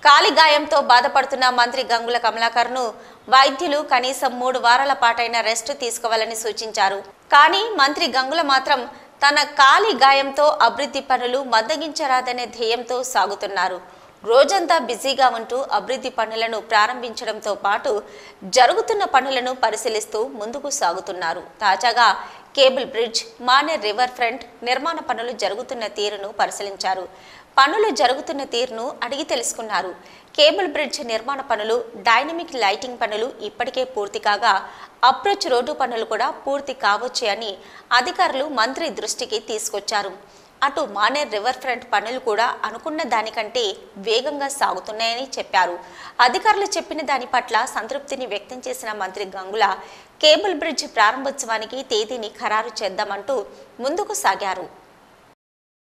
కాలిగాయంతో బాధపడుతున్న మంత్రి గంగుల కమలాకర్ను వైద్యులు కనీసం మూడు వారాల పాటైన రెస్ట్ తీసుకోవాలని సూచించారు కానీ మంత్రి గంగుల మాత్రం తన కాలి గాయంతో అభివృద్ధి పనులు మందగించరాదనే ధ్యేయంతో సాగుతున్నారు రోజంతా బిజీగా ఉంటూ అభివృద్ధి పనులను ప్రారంభించడంతో పాటు జరుగుతున్న పనులను పరిశీలిస్తూ ముందుకు సాగుతున్నారు తాజాగా కేబుల్ బ్రిడ్జ్ మానే రివర్ ఫ్రంట్ నిర్మాణ పనులు జరుగుతున్న తీరును పరిశీలించారు పనులు జరుగుతున్న తీరును అడిగి తెలుసుకున్నారు కేబుల్ బ్రిడ్జ్ నిర్మాణ పనులు డైనమిక్ లైటింగ్ పనులు ఇప్పటికే పూర్తి కాగా అప్రోచ్ రోడ్డు పనులు కూడా పూర్తి కావచ్చు అని అధికారులు మంత్రి దృష్టికి తీసుకొచ్చారు అటు మానేర్ రివర్ ఫ్రంట్ పనులు కూడా అనుకున్న దానికంటే వేగంగా సాగుతున్నాయని చెప్పారు అధికారులు చెప్పిన దాని పట్ల సంతృప్తిని వ్యక్తం చేసిన మంత్రి గంగుల కేబుల్ బ్రిడ్జ్ ప్రారంభోత్సవానికి తేదీని ఖరారు చేద్దామంటూ ముందుకు సాగారు